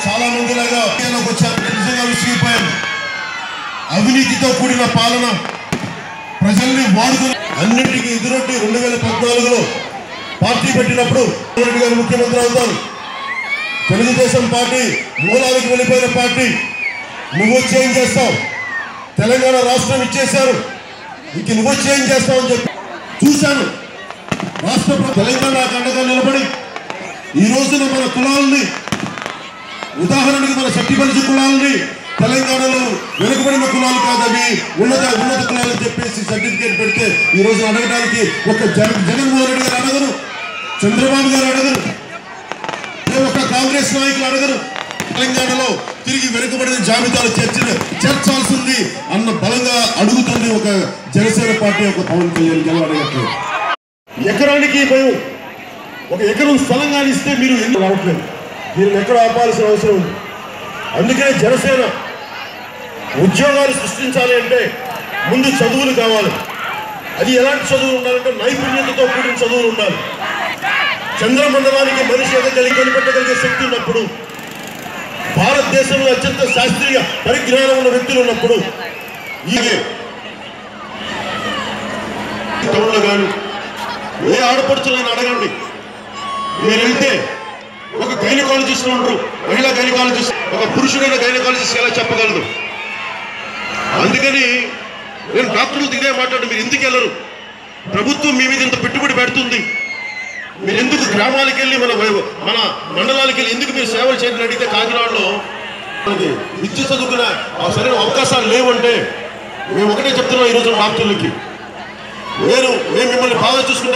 చాలా మంది లాగా రాజకీయాల్లోకి వచ్చారు నిజంగా విసిగిపోయాను అవినీతితో కూడిన పాలన ప్రజల్ని వాడుకుని అన్నింటికి ఎదురొట్టి రెండు వేల పద్నాలుగులో పార్టీ పెట్టినప్పుడు జగన్మోహన్ రెడ్డి గారు ముఖ్యమంత్రి అవుతారు తెలుగుదేశం పార్టీ మూలాలకు వెళ్ళిపోయిన పార్టీ నువ్వు వచ్చి ఏం చేస్తావు తెలంగాణ రాష్ట్రం ఇచ్చేశారు ఇంక నువ్వు వచ్చి ఏం చేస్తావు అని చెప్పి చూశాను రాష్ట్ర ప్ర- తెలంగాణ అండగా నిలబడి ఈ రోజున మన కులాలని ఉదాహరణకి మన శక్తిపరిచి కులాలని తెలంగాణలో వెనుకబడిన కులాలు కాదవి ఉన్నత ఉన్నత కులాలు అని చెప్పేసి సర్టిఫికేట్ పెడితే ఈ రోజు అడగడానికి ఒక జగన్ జగన్మోహన్ రెడ్డి గారు అడగరు చంద్రబాబు గారు అడగరు ఏ ఒక్క కాంగ్రెస్ నాయకులు అడగరు తెలంగాణలో తిరిగి వెనుకబడిన జాబితాలు చర్చ చేర్చాల్సింది అన్న బలంగా అడుగుతుంది ఒక జనసేన పార్టీ ఒక పవన్ కళ్యాణ్ గెలవ అడగట్లేదు ఎకరానికి మేము ఒక ఎకరం స్థలం కానీ ఇస్తే మీరు ఎందుకు రావట్లేదు దీన్ని ఎక్కడ ఆపాల్సిన అవసరం ఉంది అందుకనే జనసేన ఉద్యోగాలు సృష్టించాలి అంటే ముందు చదువులు కావాలి అది ఎలాంటి చదువులు ఉండాలంటే నైపుణ్యతతో కూడిన చదువులు ఉండాలి చంద్రమండలానికి మనిషి ఎదగలిగి కనిపెట్టగలిగే శక్తి ఉన్నప్పుడు భారతదేశంలో అత్యంత శాస్త్రీయ పరిజ్ఞానం ఉన్న వ్యక్తులు ఉన్నప్పుడు ఈ తమ్ముళ్ళు కానీ ఏ ఆడపడుచులను అడగండి మీరు వెళ్తే ఒక గైనకాలజిస్ట్ ఉంటారు మహిళా గైనకాలజిస్ట్ ఒక పురుషుడైన గైనకాలజిస్ట్ ఎలా చెప్పగలదు అందుకని నేను డాక్టర్లు దిగే మాట్లాడు మీరు ఎందుకు వెళ్ళరు ప్రభుత్వం మీ మీద ఇంత పెట్టుబడి పెడుతుంది మీరు ఎందుకు గ్రామాలకు వెళ్ళి మన వై- మన మండలాలకు వెళ్ళి ఎందుకు మీరు సేవలు చేయడం అడిగితే కాకినాడలో మనకి విద్య చదువుకున్న ఆ సరైన అవకాశాలు లేవంటే మేము ఒకటే చెప్తున్నాం ఈరోజు డాక్టర్లకి నేను మేము మిమ్మల్ని బాగా చూసుకుంటే